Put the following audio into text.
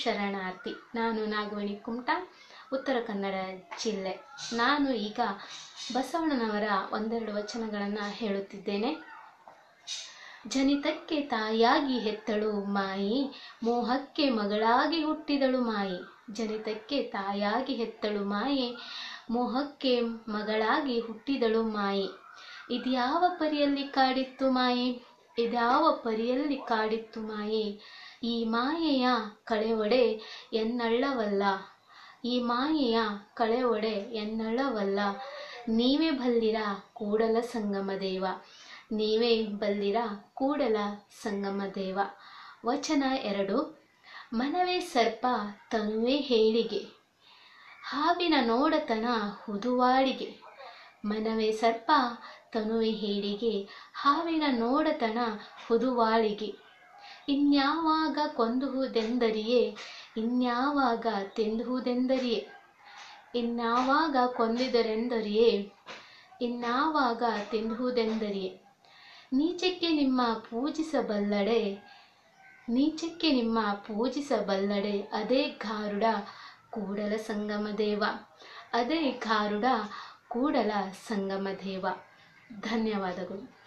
ಶರಣಾರ್ಥಿ ನಾನು ನಾಗವಣಿ ಕುಮಟಾ ಉತ್ತರ ಕನ್ನಡ ಜಿಲ್ಲೆ ನಾನು ಈಗ ಬಸವಣ್ಣನವರ ಒಂದೆರಡು ವಚನಗಳನ್ನು ಹೇಳುತ್ತಿದ್ದೇನೆ ಜನಿತಕ್ಕೆ ತಾಯಾಗಿ ಹೆತ್ತಳು ಮಾಯಿ ಮೋಹಕ್ಕೆ ಮಗಳಾಗಿ ಹುಟ್ಟಿದಳು ಮಾಯಿ ಜನಿತಕ್ಕೆ ತಾಯಾಗಿ ಹೆತ್ತಳು ಮಾಯಿ ಮೋಹಕ್ಕೆ ಮಗಳಾಗಿ ಹುಟ್ಟಿದಳು ಮಾಯಿ ಇದ್ಯಾವ ಪರಿಯಲ್ಲಿ ಕಾಡಿತ್ತು ಮಾಯಿ ಇದ್ಯಾವ ಪರಿಯಲ್ಲಿ ಕಾಡಿತ್ತು ಮಾಯಿ ಈ ಮಾಯೆಯ ಕಳೆವಡೆ ಎನ್ನಳ್ಳವಲ್ಲ ಈ ಮಾಯೆಯ ಕಳೆವಡೆ ಎನ್ನಳ್ಳವಲ್ಲ ನೀವೇ ಬಲ್ಲಿರ ಕೂಡಲ ಸಂಗಮ ದೇವ ನೀವೇ ಬಲ್ಲಿರ ಕೂಡಲ ಸಂಗಮ ದೇವ ವಚನ ಎರಡು ಮನವೇ ಸರ್ಪ ತನುವೇ ಹೇಳಿಗೆ ಹಾವಿನ ನೋಡತನ ಹುದುವಾಡಿಗೆ ಮನವೇ ಸರ್ಪ ತನುವೆ ಹೇಳಿಗೆ ಹಾವಿನ ನೋಡತನ ಹುದುವಾಳಿಗೆ ಇನ್ಯಾವಾಗ ಕೊಂದುಹುದೆಂದರಿಯೇ ಇನ್ಯಾವಾಗ ತೆಂದುಹುದೆಂದರಿಯೇ ಇನ್ಯಾವಾಗ ಕೊಂದಿದರೆಂದರಿಯೇ ಇನ್ಯಾವಾಗ ತಿಂದುವುದೆಂದರಿಯೇ ನೀಚಕ್ಕೆ ನಿಮ್ಮ ಪೂಜಿಸಬಲ್ಲಡೆ ನೀಚಕ್ಕೆ ನಿಮ್ಮ ಪೂಜಿಸಬಲ್ಲಡೆ ಅದೇ ಗಾರುಡ ಕೂಡಲ ಸಂಗಮ ದೇವ ಅದೇ ಗಾರುಡ ಕೂಡಲ ಸಂಗಮ ದೇವ ಧನ್ಯವಾದಗಳು